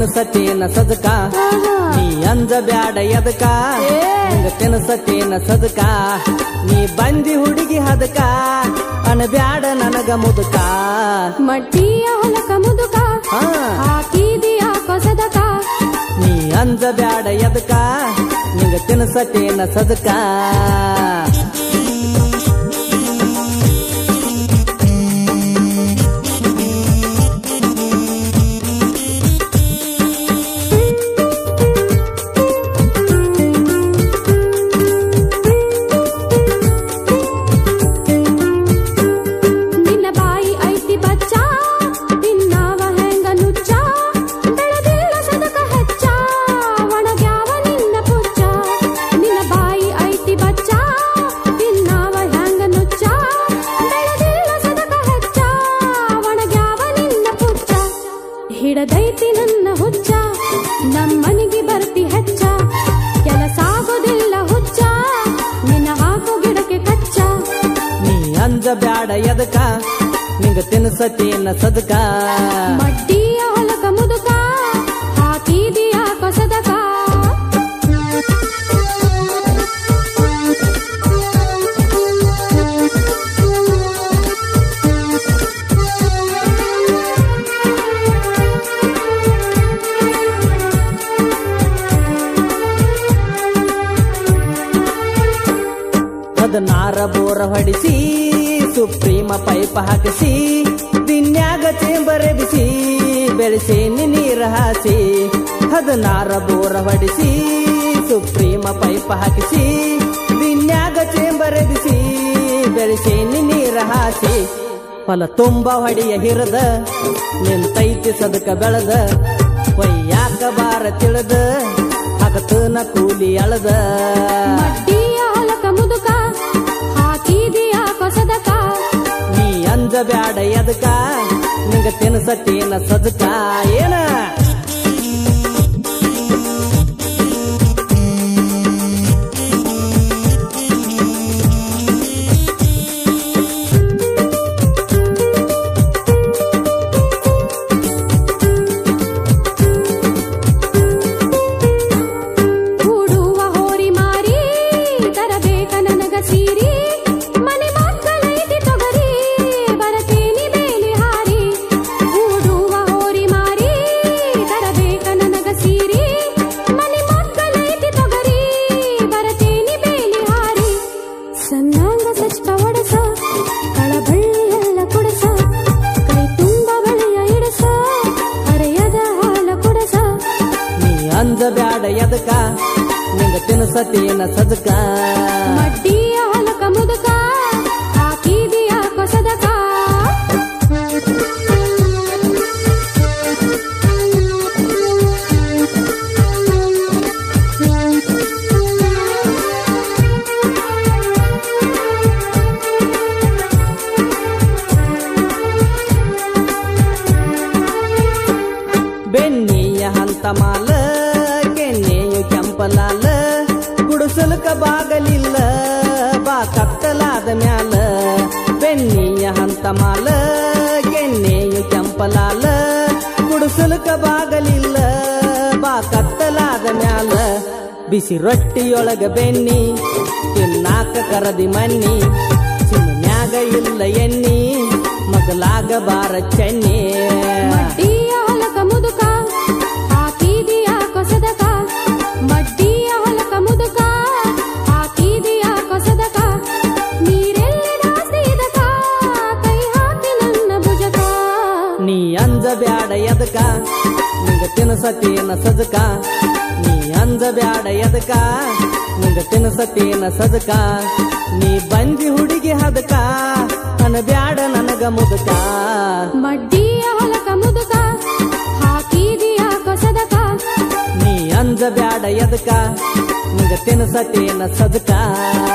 ತಿನ್ಸತೇನ ಸದಕ ನೀ ಅಂಜ ಬ್ಯಾಡ ಎದಕ ನಿಂಗ ತಿನ್ಸತೇನ ಸದಕ ನೀ ಬಂದಿ ಹುಡುಗಿ ಹದಕ ಅನ ಬ್ಯಾಡ ನನಗ ಮುದುಕ ಮಡ್ಡಿಯ ಹೊಲಕ ಮುದುಕ ಹಾ ಹಾಕಿದೀಯ ಕೊಸದಕ ನೀ ಅಂಜ ಬ್ಯಾಡ ಎದಕ ನಿಂಗ ತಿನ್ಸತೇನ ಸದಕ ನಿನ್ನ ಬಾಯಿ ಐತಿ ಬಚ್ಚ ತಿನ್ನವ ಹೆಂಗ ನುಚ್ಚ ಬೆಳೆದಿಲ್ಲ ಸದಕ ಹೆಚ್ಚ ಒಣಗ್ಯಾವ ನಿನ್ನ ಪುಚ್ಚ ನಿನ್ನ ಬಾಯಿ ಐತಿ ಬಚ್ಚ ತಿನ್ನವ ಹೆಂಗ ನುಚ್ಚ ಬೆಳೆದಿಲ್ಲ ಸದಕ ಹೆಚ್ಚ ಒಣಗ್ಯಾವ ನಿನ್ನ ಪುಚ್ಚ ಹಿಡದೈತಿ ನನ್ನ ಹುಚ್ಚ ನಮ್ಮನಿಗೆ ಬರ್ತಿ ಹೆಚ್ಚ ಕೆಲಸ ಆಗೋದಿಲ್ಲ ಹುಚ್ಚ ನಿನ್ನ ಹಾಕೋ ಗಿಡಕ್ಕೆ ಕಚ್ಚ ನೀ ಅಂಜ ಬ್ಯಾಡ ಎದಕ ನಿಂಗ ತಿನ್ಸತೇನ ಸದಕ ಮಡ್ಡಿಯ ಹೊಲಕ ಮುದುಕ ಹಾಕಿದೀಯ ಕೊಸದಕ ಹದಿನಾರ ಬೋರ ಹೊಡಿಸಿ ಸುಪ್ರೀಮ ಪೈಪ್ ಹಾಕಿಸಿ ದಿನ್ಯಾಗ ಚೇಂಬರ್ ಬಿಸಿ ಬೆಳೆಸೇನಿ ನೀರ ಹಾಸಿ ಹದಿನಾರ ಬೋರ ಹೊಡಿಸಿ ಸುಪ್ರೀಮ ಪೈಪ್ ಹಾಕಿಸಿ ದಿನ್ಯಾಗ ಚೇಂಬರ್ ಬಿಸಿ ಬೆಳೆಸೇನಿ ನೀರ ಹಾಸಿ ಹೊಲ ತುಂಬ ಹೊಡಿಯ ಹಿರದ ನಿಂತೈತಿ ಸದಕ ಬೆಳದ ಒಯ್ಯಾಕ ಬಾರ ತಿಳಿದ ಹಗತನ ಕೂಲಿ ಅಳದ ಮಡ್ಡಿಯ ಹೊಲಕ ಮುದುಕ ಹಾಕಿದೀಯ ಕೊಸದಕ ನೀ ಅಂಜ ಬ್ಯಾಡ ಎದಕ ನಿಂಗ ತಿನ್ಸತೇನ ಸದಕ ಏನ ಕೂಡುವ ಹೋರಿ ಮಾರಿ ತರಬೇಕ ನನಗ ಸೀರಿ ಮನೆ ಮಕ್ಕಳೈತಿ ತೊಗರಿ ಬರತೇನಿ ಬೇಲಿ ಹಾರಿ ಕೂಡುವ ಹೋರಿ ಮಾರಿ ತರಬೇಕ ನನಗ ಸೀರಿ ಮನೆ ಮಕ್ಕಳೈತಿ ತೊಗರಿ ಬರತೇನಿ ಬೇಲಿ ಹಾರಿ ಸಣ್ಣಂಗ ಸಚ್ಕ ಒಡಸ ಕಳಬಳ್ಳಿ ಎಲ್ಲ ಕುಡಸ ಕೈ ತುಂಬ ಬಳೆಯ ಇಡಸ ಹರೆಯದ ಹಾಲ ಕುಡಸ ನೀ ಅಂಜ ಬ್ಯಾಡ ಎದಕ ನಿಂಗ ತಿನ್ಸತೇನ ಸದಕ ಮಡ್ಡಿಯ ಹೊಲಕ ಮುದುಕ ಹಾಕಿದೀಯ ಕೊಸದಕ ಬೆನ್ನಿಯ ಹಂತ ಮಾಲ ಕೆನ್ನೆಯು ಕೆಂಪಲಾಲ ಗುಡಿಸಲಕ ಬಾಗಲಿಲ್ಲ ಬಾ ಕತ್ತಲಾದ ಮ್ಯಾಲ ಬೆನ್ನಿಯ ಹಂತ ಮಾಲ ಕೆನ್ನೆಯು ಕೆಂಪಲಾಲ ಗುಡಿಸಲಕ ಬಾಗಲಿಲ್ಲ ಬಾ ಕತ್ತಲಾದ ಮ್ಯಾಲ ಬಿಸಿ ರೊಟ್ಟಿಯೊಳಗ ಬೆನ್ನಿ ತಿನ್ನಾಕ ಕರದಿ ಮನ್ನಿ ಚಿಮ್ನ್ಯಾಗ ಇಲ್ಲ ಎಣ್ಣಿ ಮಗಲಾಗ ಬಾರ ಚೆನ್ನಿ ಮಡ್ಡಿಯ ಹೊಲಕ ಮುದುಕ ಹಾಕಿದೀಯ ಕೊಸದಕ ಮಡ್ಡಿಯ ಹೊಲಕ ಮುದುಕ ಹಾಕಿದೀಯ ಕೊಸದಕ ನೀರೆಲ್ಲಿ ಜಾಸ್ತಿ ಇದಕ ಕೈ ಹಾಕಿ ನನ್ನ ಭುಜಕ ನೀ ಅಂಜ ಬ್ಯಾಡ ಎದಕ ನಿಂಗ ತಿನ್ಸತೇನ ಸದಕ ನೀ ಅಂಜ ಬ್ಯಾಡ ಎದಕ ನಿಂಗ ತಿನ್ಸತೇನ ಸದಕ ನೀ ಬಂದಿ ಹುಡುಗಿ ಹದಕ ಅನ ಬ್ಯಾಡ ನನಗ ಮುದಕ ಮಡ್ಡಿಯ ಹೊಲಕ ಮುದುಕ ಹಾಕಿದೀಯ ಕೊಸದಕ ನೀ ಅಂಜ ಬ್ಯಾಡ ಎದಕ ನಿಂಗ ತಿನ್ಸತೇನ ಸದಕ